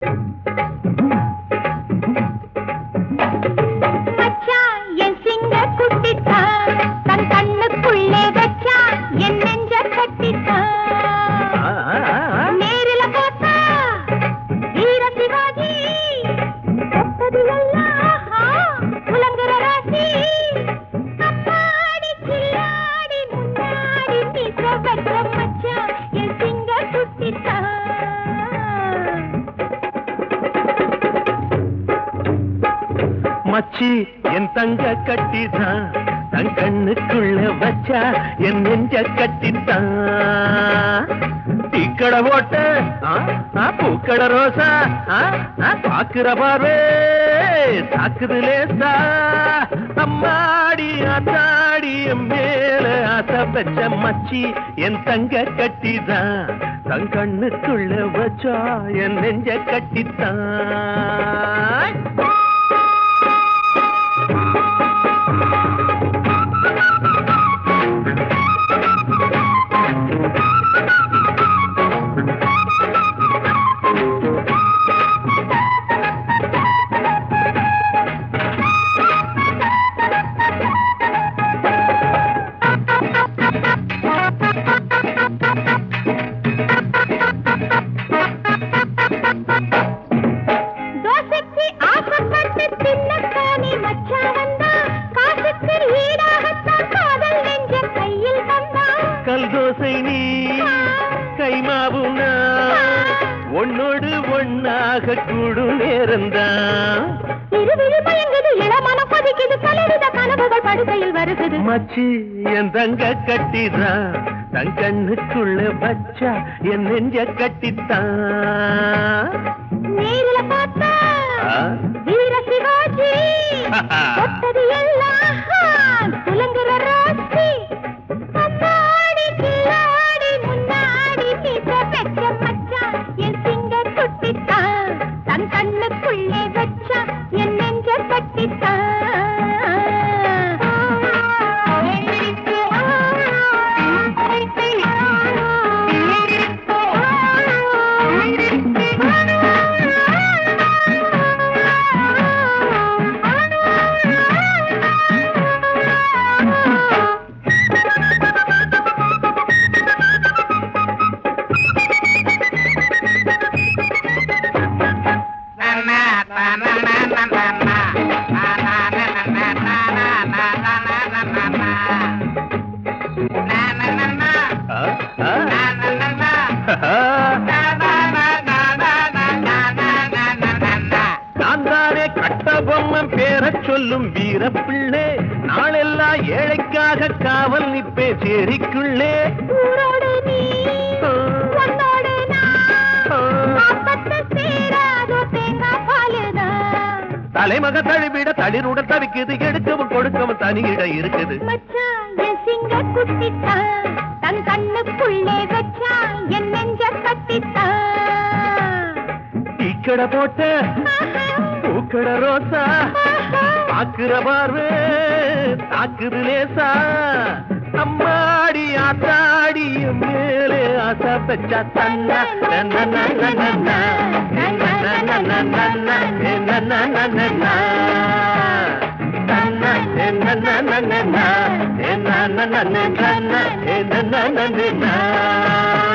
மச்சான் என் சிங்க குட்டித்தான் தன் கண்ணுக்குள்ளே வச்சா என் நெஞ்ச கட்டித்தான் நேரில பார்த்தா வீர சிவாஜி தொட்டது எல்லாம் ஆஹா, உலங்குற ராசி அப்பாடி கில்லாடி முன்னாடி மீச வச்ச மச்சான் என் சிங்க குட்டித்தான் மச்சி என் தங்க கட்டிதான் தன் கண்ணுக்குள்ள வச்சா என் நெஞ்ச கட்டித்தான் டீக்கடை ஓட்ட ஆ, ஆ, பூக்கடை ரோசா ஆ, ஆ, பாக்குற பார்வே தாக்குது லேசா அம்மாடி ஆத்தாடி என் மேல ஆசை பெற்ற மச்சி என் தங்க கட்டிதான் தன் கண்ணுக்குள்ள வச்சா என் நெஞ்ச கட்டித்தான் தோசைக்கு ஆசைப்பட்டு தின்னத்தானே மச்சான் வந்தா காசுக்கு ஈடாகத்தான் காதல் நெஞ்ச கையில் வந்தா கல் தோசை நீ கைமாவும் நான் ஒன்னோடு ஒன்னாக கூடும் நேரம்தான் இருவிழி மயங்குது இளமனம் கொதிக்குது பலவித கனவுகள் படுக்கையில் வருகுது மச்சி என் தங்க கட்டிதான் தன் கண்ணுக்குள்ள வச்சா என் நெஞ்ச கட்டித்தான் நேரில பார்த்தா ஆ? வீர சிவாஜி தொட்டது எல்லாம் புலங்குற ராசி அம்மாடி கில்லாடி முன்னாடி மீச வெச்ச மச்சான் என் சிங்க குட்டித்தான் தன் கண்ணுக்குள்ளே வச்சா என் நெஞ்ச கட்டித்தான் ஆ? ஆ? நான் தானே கட்டபொம்மன் பேரச் சொல்லும் வீரப்பிள்ளை நாளெல்லாம் ஏழைக்காக காவல் நிப்பே சேரிக்குள்ளே ஊரோடு நீ உன்னோடு நான் ஆபத்து சேராதோ தேங்காய் பாலுதான் தலைமக தழுவிட தளிருட தவிக்குது எடுக்கவும் கொடுக்கவும் தனியிட இருக்குது மச்சான் என் சிங்க குட்டித்தான் தன் கண்ணுக்குள்ளே வச்சான் என் நெஞ்ச கட்டித்தான் டீக்கடை போட்ட பூக்கட ரோசா பாக்குற பார்வை தாக்குது லேசா அம்மாடி ஆத்தாடி என் மேலே ஆசை பெச்சா தன்னா நன்னா நன்னா நன்னா நன்னா நன்னா நன்னா நன்னா நன்னா தன்னா நன்னா நன்னா நன்னா நன்னா நன்னா நன்னா நன்னா